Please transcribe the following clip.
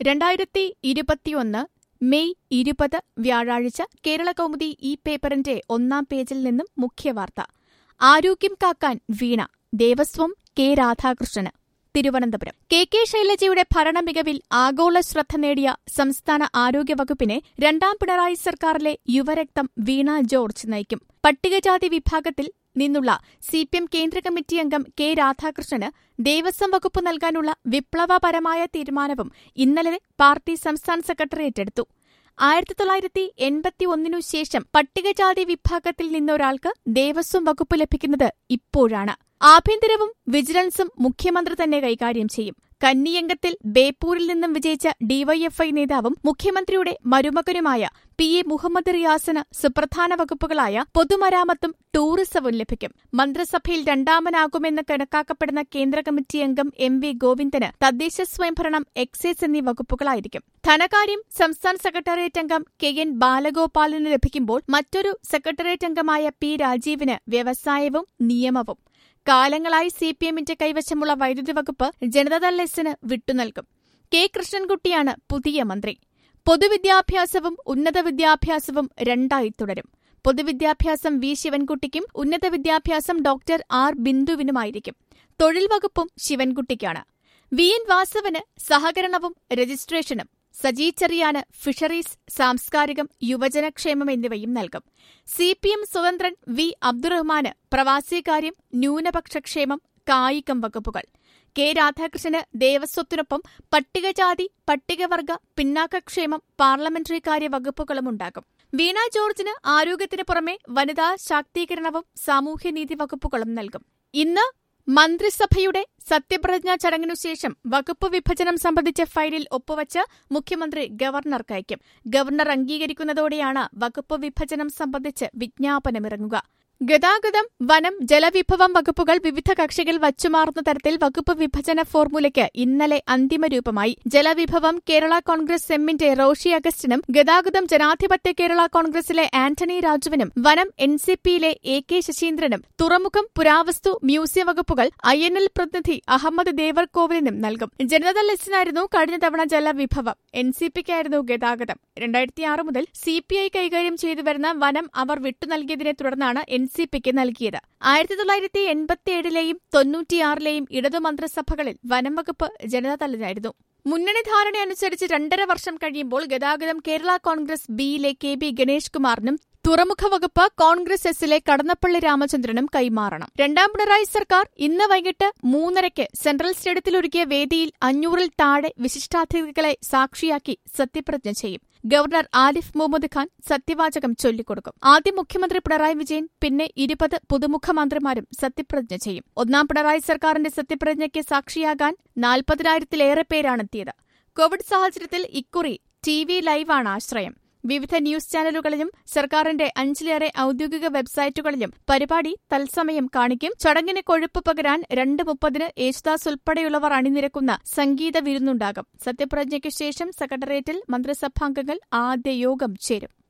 രണ്ടായിരത്തി ഇരുപത്തിയൊന്ന് മെയ് ഇരുപത് വ്യാഴാഴ്ച കേരള കൗമുദി ഈ പേപ്പറിന്റെ ഒന്നാം പേജിൽ നിന്നും മുഖ്യവാർത്ത ആരോഗ്യം കാക്കാൻ വീണ ദേവസ്വം കെ രാധാകൃഷ്ണന് തിരുവനന്തപുരം കെ കെ ശൈലജയുടെ ഭരണമികവിൽ ആഗോള ശ്രദ്ധ നേടിയ സംസ്ഥാന ആരോഗ്യവകുപ്പിനെ രണ്ടാം പിണറായി സർക്കാരിലെ യുവരക്തം വീണ ജോർജ് നയിക്കും പട്ടികജാതി വിഭാഗത്തിൽ നിന്നുള്ള സി പി എം കേന്ദ്ര കമ്മിറ്റി അംഗം കെ രാധാകൃഷ്ണന് ദേവസ്വം വകുപ്പ് നൽകാനുള്ള വിപ്ലവപരമായ തീരുമാനവും ഇന്നലെ പാർട്ടി സംസ്ഥാന സെക്രട്ടറി ഏറ്റെടുത്തു ആയിരത്തി തൊള്ളായിരത്തി എൺപത്തി ഒന്നിനു ശേഷം പട്ടികജാതി വിഭാഗത്തിൽ നിന്നൊരാൾക്ക് ദേവസ്വം വകുപ്പ് ലഭിക്കുന്നത് ഇപ്പോഴാണ് ആഭ്യന്തരവും വിജിലൻസും മുഖ്യമന്ത്രി തന്നെ കൈകാര്യം ചെയ്യും കന്നിയംഗത്തിൽ ബേപ്പൂരിൽ നിന്നും വിജയിച്ച ഡിവൈഎഫ്ഐ നേതാവും മുഖ്യമന്ത്രിയുടെ മരുമകനുമായ പി എ മുഹമ്മദ് റിയാസിന് സുപ്രധാന വകുപ്പുകളായ പൊതുമരാമത്തും ടൂറിസവും ലഭിക്കും മന്ത്രിസഭയിൽ രണ്ടാമനാകുമെന്ന് കണക്കാക്കപ്പെടുന്ന കേന്ദ്ര കമ്മിറ്റി അംഗം എം വി ഗോവിന്ദന് തദ്ദേശ സ്വയംഭരണം എക്സൈസ് എന്നീ വകുപ്പുകളായിരിക്കും ധനകാര്യം സംസ്ഥാന സെക്രട്ടേറിയറ്റ് അംഗം കെ എൻ ബാലഗോപാലിന് ലഭിക്കുമ്പോൾ മറ്റൊരു സെക്രട്ടേറിയറ്റ് അംഗമായ പി രാജീവിന് വ്യവസായവും നിയമവും കാലങ്ങളായി സി പി എമ്മിന്റെ കൈവശമുള്ള വൈദ്യുതി വകുപ്പ് ജനതാദൾ എസിന് വിട്ടുനൽകും കെ കൃഷ്ണൻകുട്ടിയാണ് പുതിയ മന്ത്രി പൊതുവിദ്യാഭ്യാസവും ഉന്നത വിദ്യാഭ്യാസവും രണ്ടായി തുടരും പൊതുവിദ്യാഭ്യാസം വി ശിവൻകുട്ടിക്കും ഉന്നത വിദ്യാഭ്യാസം ഡോക്ടർ ആർ ബിന്ദുവിനുമായിരിക്കും തൊഴിൽ വകുപ്പും ശിവൻകുട്ടിക്കാണ് വി എൻ വാസവന് സഹകരണവും രജിസ്ട്രേഷനും സജി ചെറിയാന് ഫിഷറീസ് സാംസ്കാരികം യുവജനക്ഷേമം എന്നിവയും നൽകും സി പി എം സ്വതന്ത്രൻ വി അബ്ദുറഹ്മാന് പ്രവാസികാര്യം ന്യൂനപക്ഷക്ഷേമം കായികം വകുപ്പുകൾ കെ രാധാകൃഷ്ണന് ദേവസ്വത്തിനൊപ്പം പട്ടികജാതി പട്ടികവർഗ പിന്നാക്കക്ഷേമം പാർലമെന്ററി കാര്യ വകുപ്പുകളുമുണ്ടാകും വീണ ജോർജിന് ആരോഗ്യത്തിന് പുറമെ വനിതാ ശാക്തീകരണവും സാമൂഹ്യനീതി വകുപ്പുകളും നൽകും ഇന്ന് മന്ത്രിസഭയുടെ സത്യപ്രതിജ്ഞാ ചടങ്ങിനുശേഷം വകുപ്പ് വിഭജനം സംബന്ധിച്ച ഫയലിൽ ഒപ്പുവച്ച് മുഖ്യമന്ത്രി ഗവർണർക്കയക്കും ഗവർണർ അംഗീകരിക്കുന്നതോടെയാണ് വകുപ്പ് വിഭജനം സംബന്ധിച്ച് വിജ്ഞാപനമിറങ്ങുക ഗതാഗതം വനം ജലവിഭവം വകുപ്പുകൾ വിവിധ കക്ഷികൾ വച്ചുമാറുന്ന തരത്തിൽ വകുപ്പ് വിഭജന ഫോർമുലയ്ക്ക് ഇന്നലെ അന്തിമ രൂപമായി ജലവിഭവം കേരള കോൺഗ്രസ് എമ്മിന്റെ റോഷി അഗസ്റ്റിനും ഗതാഗതം ജനാധിപത്യ കേരള കോൺഗ്രസിലെ ആന്റണി രാജുവിനും വനം എൻ സി പിയിലെ എ കെ ശശീന്ദ്രനും തുറമുഖം പുരാവസ്തു മ്യൂസിയം വകുപ്പുകൾ ഐ എൻ എൽ പ്രതിനിധി അഹമ്മദ് ദേവർകോവിലിനും നൽകും ജനതാദൾ എസിനായിരുന്നു കഴിഞ്ഞ തവണ ജലവിഭവം എൻ സി പിക്കായിരുന്നു ഗതാഗതം രണ്ടായിരത്തിയാറ് മുതൽ സി പി ഐ കൈകാര്യം ചെയ്തുവരുന്ന വനം അവർ വിട്ടുനൽകിയതിനെ തുടർന്നാണ് എൻ സി പിക്ക് നൽകിയത് ആയിരത്തി തൊള്ളായിരത്തി എൺപത്തിയേഴിലെയും തൊണ്ണൂറ്റിയാറിലെയും ഇടതു മന്ത്രിസഭകളിൽ വനം വകുപ്പ് ജനതാദളിനായിരുന്നു മുന്നണി ധാരണയനുസരിച്ച് രണ്ടര വർഷം കഴിയുമ്പോൾ ഗതാഗതം കേരള കോൺഗ്രസ് ബിയിലെ കെ ബി ഗണേഷ് കുമാറിനും തുറമുഖ വകുപ്പ് കോൺഗ്രസ് എസിലെ കടന്നപ്പള്ളി രാമചന്ദ്രനും കൈമാറണം രണ്ടാം പിണറായി സർക്കാർ ഇന്ന് വൈകിട്ട് മൂന്നരയ്ക്ക് സെൻട്രൽ സ്റ്റേഡിയത്തിൽ ഒരുക്കിയ വേദിയിൽ അഞ്ഞൂറിൽ താഴെ വിശിഷ്ടാതിഥികളെ സാക്ഷിയാക്കി സത്യപ്രതിജ്ഞ ചെയ്യും ഗവർണർ ആരിഫ് മുഹമ്മദ് ഖാൻ സത്യവാചകം ചൊല്ലിക്കൊടുക്കും ആദ്യം മുഖ്യമന്ത്രി പിണറായി വിജയൻ പിന്നെ ഇരുപത് പുതുമുഖ മന്ത്രിമാരും സത്യപ്രതിജ്ഞ ചെയ്യും ഒന്നാം പിണറായി സർക്കാരിന്റെ സത്യപ്രതിജ്ഞയ്ക്ക് സാക്ഷിയാകാൻ നാൽപ്പതിനായിരത്തിലേറെ പേരാണെത്തിയത് കോവിഡ് സാഹചര്യത്തിൽ ഇക്കുറി ടി വി ലൈവാണ് ആശ്രയം വിവിധ ന്യൂസ് ചാനലുകളിലും സർക്കാരിന്റെ അഞ്ചിലേറെ ഔദ്യോഗിക വെബ്സൈറ്റുകളിലും പരിപാടി തത്സമയം കാണിക്കും ചടങ്ങിന് കൊഴുപ്പ് പകരാൻ രണ്ട് മുപ്പതിന് യേശുദാസ് ഉൾപ്പെടെയുള്ളവർ അണിനിരക്കുന്ന സംഗീത വിരുന്നുണ്ടാകും സത്യപ്രതിജ്ഞയ്ക്കു ശേഷം സെക്രട്ടേറിയറ്റിൽ മന്ത്രിസഭാംഗങ്ങൾ ആദ്യ യോഗം ചേരും